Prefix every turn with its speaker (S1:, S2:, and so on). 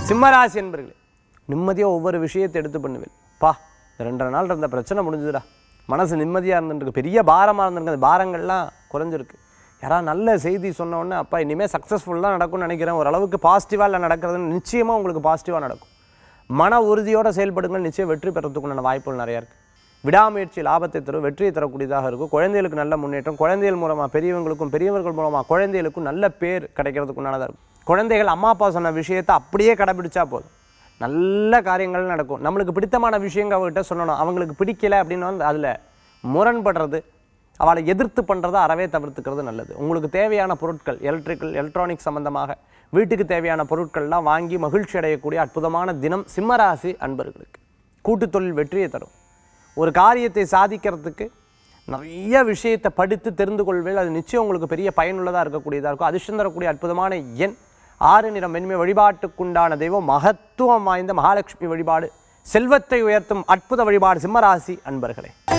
S1: சிம்மராசி என்பர்களே நிம்மதியாக ஒவ்வொரு விஷயத்தை எடுத்து பண்ணுவேன் பா இந்த ரெண்டரை நாள் இருந்த பிரச்சனை முடிஞ்சுதுடா மனசு நிம்மதியாக இருந்துருக்கு பெரிய பாரமாக இருந்திருக்கு அந்த பாரங்கள்லாம் குறைஞ்சிருக்கு யாராவது நல்ல செய்தி சொன்ன உடனே அப்பா இனிமேல் சக்ஸஸ்ஃபுல்லாக நடக்கும்னு நினைக்கிறேன் ஓரளவுக்கு பாசிட்டிவாக இல்லை நடக்கிறதுன்னு நிச்சயமாக உங்களுக்கு பாசிட்டிவாக நடக்கும் மன உறுதியோடு செயல்படுங்கள் நிச்சயம் வெற்றி பெறத்துக்குண்டான வாய்ப்புகள் நிறையா இருக்குது விடாமுயற்சி லாபத்தை தரும் வெற்றியை தரக்கூடியதாக இருக்கும் குழந்தைகளுக்கு நல்ல முன்னேற்றம் குழந்தைகள் மூலமாக பெரியவங்களுக்கும் பெரியவர்கள் மூலமாக குழந்தைகளுக்கும் நல்ல பேர் கிடைக்கிறதுக்குண்டானதாக இருக்கும் குழந்தைகள் அம்மா அப்பா சொன்ன விஷயத்தை அப்படியே கடைபிடிச்சா போதும் நல்ல காரியங்கள் நடக்கும் நம்மளுக்கு பிடித்தமான விஷயங்கள் அவங்ககிட்ட சொல்லணும் அவங்களுக்கு பிடிக்கல அப்படின்னு வந்து அதில் முரண்படுறது அவளை எதிர்த்து பண்ணுறதை அறவே தவிர்த்துக்கிறது நல்லது உங்களுக்கு தேவையான பொருட்கள் எலக்ட்ரிக்கல் எலக்ட்ரானிக் சம்பந்தமாக வீட்டுக்கு தேவையான பொருட்கள்லாம் வாங்கி மகிழ்ச்சி அடையக்கூடிய அற்புதமான தினம் சிம்மராசி அன்பர்களுக்கு கூட்டுத் தொழில் வெற்றியை தரும் ஒரு காரியத்தை சாதிக்கிறதுக்கு நிறைய விஷயத்தை படித்து தெரிந்து கொள்வேன் அது நிச்சயம் உங்களுக்கு பெரிய பயனுள்ளதாக இருக்கக்கூடியதாக இருக்கும் அதிர்ஷ்டம் தரக்கூடிய அற்புதமான எண் ஆறு நிறம் மென்மை வழிபாட்டுக்குண்டான தெய்வம் மகத்துவம் வாய்ந்த மகாலட்சுமி வழிபாடு செல்வத்தை உயர்த்தும் அற்புத வழிபாடு சிம்மராசி அன்பர்களே